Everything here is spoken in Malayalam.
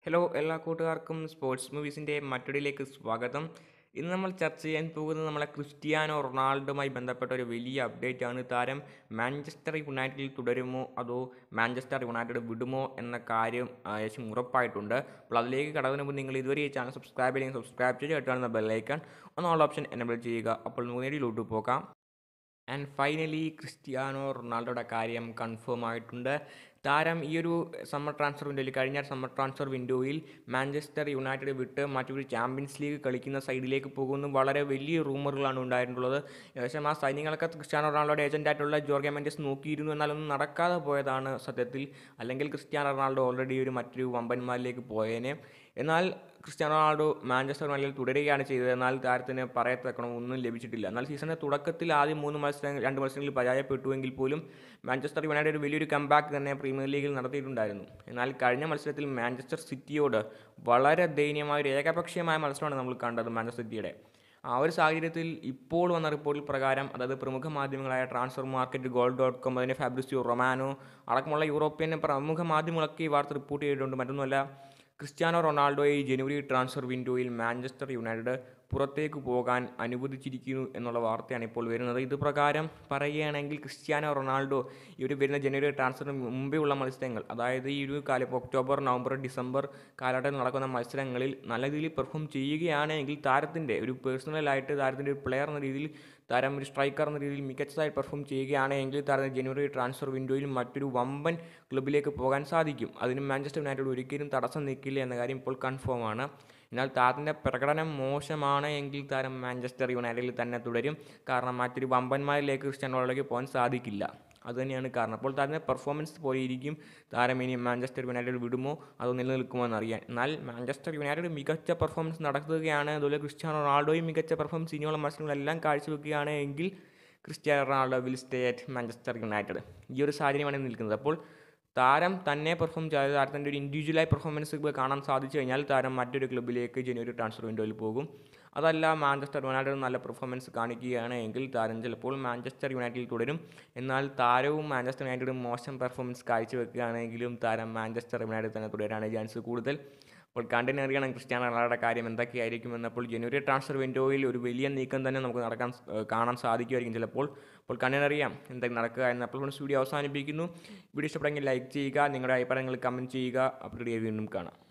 ഹലോ എല്ലാ കൂട്ടുകാർക്കും സ്പോർട്സ് മൂവീസിൻ്റെ മറ്റൊടിയിലേക്ക് സ്വാഗതം ഇന്ന് നമ്മൾ ചർച്ച ചെയ്യാൻ പോകുന്നത് നമ്മളെ ക്രിസ്റ്റിയാനോ റൊണാൾഡോയുമായി ബന്ധപ്പെട്ട ഒരു വലിയ അപ്ഡേറ്റ് ആണ് താരം മാഞ്ചസ്റ്റർ യുണൈറ്റഡിൽ തുടരുമോ അതോ മാഞ്ചസ്റ്റർ യുണൈറ്റഡ് വിടുമോ എന്ന കാര്യം ആ, ഏകദേശം ഉറപ്പായിട്ടുണ്ട് അപ്പോൾ അതിലേക്ക് കടന്നതിന് മുമ്പ് നിങ്ങൾ ഇതുവരെ ഈ ചാനൽ സബ്സ്ക്രൈബ് ചെയ്യും സബ്സ്ക്രൈബ് ചെയ്ത് കേട്ടാണ് ബെല്ലൈക്കൺ ഒന്നുള്ള ഓപ്ഷൻ എനബിൾ ചെയ്യുക അപ്പോൾ നേടിയിലോട്ട് പോകാം ആൻഡ് ഫൈനലി ക്രിസ്റ്റിയാനോ റൊണാൾഡോയുടെ കാര്യം കൺഫേം ആയിട്ടുണ്ട് താരം ഈ ഒരു സമ്മർ ട്രാൻസ്ഫർ വിൻഡോയിൽ കഴിഞ്ഞ സമ്മർ ട്രാൻസ്ഫർ വിൻഡോയിൽ മാഞ്ചസ്റ്റർ യുണൈറ്റഡ് വിട്ട് മറ്റൊരു ചാമ്പ്യൻസ് ലീഗ് കളിക്കുന്ന സൈഡിലേക്ക് പോകുന്നു വളരെ വലിയ റൂമറുകളാണ് ഉണ്ടായിട്ടുള്ളത് ഏകദേശം ആ സൈന്യങ്ങളൊക്കെ ക്രിസ്ത്യാനോ റൊണാൾഡോയുടെ ഏജൻറ്റായിട്ടുള്ള ജോർഗ മെൻഡസ് നോക്കിയിരുന്നു എന്നാലൊന്നും നടക്കാതെ പോയതാണ് സത്യത്തിൽ അല്ലെങ്കിൽ ക്രിസ്ത്യാനോ റൊണാൾഡോ ഓൾറെഡി ഒരു മറ്റൊരു വമ്പന്മാരിലേക്ക് പോയേനെ എന്നാൽ ക്രിസ്ത്യാനോ റൊണാൾഡോ മാഞ്ചസ്റ്റർ യുണൈറ്റഡിൽ തുടരുകയാണ് ചെയ്തത് എന്നാൽ താരത്തിന് പറയത്തക്കണം ഒന്നും ലഭിച്ചിട്ടില്ല എന്നാൽ സീസണിൻ്റെ തുടക്കത്തിൽ ആദ്യം മൂന്ന് മത്സരങ്ങൾ രണ്ട് മത്സരങ്ങളിൽ പരാജയപ്പെട്ടുവെങ്കിൽ പോലും മാഞ്ചസ്റ്റർ യുണൈറ്റഡ് ഒരു വലിയൊരു കംബാക്ക് തന്നെ പ്രീമിയർ ലീഗിൽ നടത്തിയിട്ടുണ്ടായിരുന്നു എന്നാൽ കഴിഞ്ഞ മത്സരത്തിൽ മാഞ്ചസ്റ്റർ സിറ്റിയോട് വളരെ ദയനീയമായ ഒരു ഏകപക്ഷീയമായ മത്സരമാണ് നമ്മൾ കണ്ടത് മാഞ്ചസ്റ്റർ സിറ്റിയുടെ ആ ഒരു സാഹചര്യത്തിൽ ഇപ്പോൾ വന്ന റിപ്പോർട്ടിൽ പ്രകാരം അതായത് പ്രമുഖ മാധ്യമങ്ങളായ transfer market goal dot com അതിൻ്റെ ഫാബ്രിസിയോ റൊമാനോ അടക്കമുള്ള യൂറോപ്യൻ പ്രമുഖ മാധ്യമങ്ങളൊക്കെ ഈ വാർത്ത റിപ്പോർട്ട് ചെയ്തിട്ടുണ്ട് മറ്റൊന്നുമല്ല ക്രിസ്ത്യാനോ റൊണാൾഡോയെ ഈ ജനുവരി ട്രാൻസ്ഫർ വിൻഡോയിൽ മാഞ്ചസ്റ്റർ യുണൈറ്റഡ് പുറത്തേക്ക് പോകാൻ അനുവദിച്ചിരിക്കുന്നു എന്നുള്ള വാർത്തയാണ് ഇപ്പോൾ വരുന്നത് ഇത് പ്രകാരം പറയുകയാണെങ്കിൽ ക്രിസ്ത്യാനോ റൊണാൾഡോ ഈ ഒരു വരുന്ന ജനുവരി ട്രാൻസ്ഫറിന് മുമ്പേ ഉള്ള മത്സരങ്ങൾ അതായത് ഈ ഒരു കാലം ഇപ്പോൾ ഒക്ടോബർ നവംബർ ഡിസംബർ കാലഘട്ടത്തിൽ നടക്കുന്ന മത്സരങ്ങളിൽ നല്ല രീതിയിൽ പെർഫോം ചെയ്യുകയാണെങ്കിൽ താരത്തിൻ്റെ ഒരു പേഴ്സണലായിട്ട് താരത്തിൻ്റെ ഒരു പ്ലെയർ എന്ന രീതിയിൽ താരം ഒരു സ്ട്രൈക്കർ എന്ന രീതിയിൽ മികച്ചതായി പെർഫോം ചെയ്യുകയാണെങ്കിൽ താരം ജനുവരി ട്രാൻസ്ഫർ വിൻഡോയിൽ മറ്റൊരു വമ്പൻ ക്ലബിലേക്ക് പോകാൻ സാധിക്കും അതിന് മാഞ്ചസ്റ്റർ യുണൈറ്റഡ് ഒരിക്കലും തടസ്സം നിൽക്കില്ല എന്ന കാര്യം ഇപ്പോൾ കൺഫേം ആണ് എന്നാൽ താരത്തിൻ്റെ പ്രകടനം മോശമാണ് എങ്കിൽ താരം മാഞ്ചസ്റ്റർ യുണൈറ്റഡിൽ തന്നെ തുടരും കാരണം മറ്റൊരു വമ്പന്മാരിലേക്ക് ക്രിസ്ത്യാനോ റൊണാൾഡോയ്ക്ക് പോകാൻ സാധിക്കില്ല അതുതന്നെയാണ് കാരണം അപ്പോൾ താരത്തിൻ്റെ പെർഫോമൻസ് പോലെ ഇരിക്കും താരം ഇനി മാഞ്ചസ്റ്റർ യുണൈറ്റഡ് വിടുമോ അതോ നിലനിൽക്കുമോ എന്നറിയാൻ എന്നാൽ മാഞ്ചസ്റ്റർ യുണൈറ്റഡ് മികച്ച പെർഫോമൻസ് നടത്തുകയാണ് അതുപോലെ ക്രിസ്ത്യാനോ റൊണാൾഡോയും മികച്ച പെർഫോമൻസ് ഇനിയുള്ള മത്സരങ്ങളെല്ലാം കാഴ്ചവെക്കുകയാണ് എങ്കിൽ Cristiano Ronaldo will stay at Manchester United ഈ ഒരു സാഹചര്യമാണ് നിൽക്കുന്നത് അപ്പോൾ താരം തന്നെ പെർഫോം ചെയ്ത് താരത്തിൻ്റെ ഒരു ഇൻഡിവിജ്വലായി പെർഫോമൻസ് കാണാൻ സാധിച്ചു കഴിഞ്ഞാൽ താരം മറ്റൊരു ക്ലബിലേക്ക് ജനുവരി ട്രാൻസ്ഫർ വിൻഡോയിൽ പോകും അതല്ല മാഞ്ചസ്റ്റർ യുണൈറ്റഡ് നല്ല പെർഫോമൻസ് കാണിക്കുകയാണ് എങ്കിൽ താരം ചിലപ്പോൾ മാഞ്ചസ്റ്റർ യുണൈറ്റഡിൽ തുടരും എന്നാൽ താരവും മാഞ്ചസ്റ്റർ യുണൈറ്റഡും മോശം പെർഫോമൻസ് കാഴ്ചവെക്കുകയാണെങ്കിലും താരം മാഞ്ചസ്റ്റർ യുണൈറ്റഡ് തന്നെ തുടരാനാണ് ചാൻസ് കൂടുതൽ അപ്പോൾ കണ്ടിനറിയണം ക്രിസ്ത്യാനോ റൊണാൾഡോയുടെ കാര്യം എന്തൊക്കെയായിരിക്കും അപ്പോൾ ജനുവരി ട്രാൻസ്ഫർ വിൻഡോയിൽ ഒരു വലിയ നീക്കം തന്നെ നമുക്ക് നടക്കാൻ ഏഹ് കാണാൻ സാധിക്കുമായിരിക്കും ചിലപ്പോൾ അപ്പോൾ കണ്ടിനറിയാം എന്തൊക്കെ നടക്കുക എന്ന് അപ്പോൾ വീഡിയോ അവസാനിപ്പിക്കുന്നു വീഡിയോ ഇഷ്ടപ്പെടുമെങ്കിൽ ലൈക്ക് ചെയ്യുക നിങ്ങളുടെ അഭിപ്രായങ്ങൾ കമൻറ്റ് ചെയ്യുക അപ്പോൾ വീണ്ടും കാണാം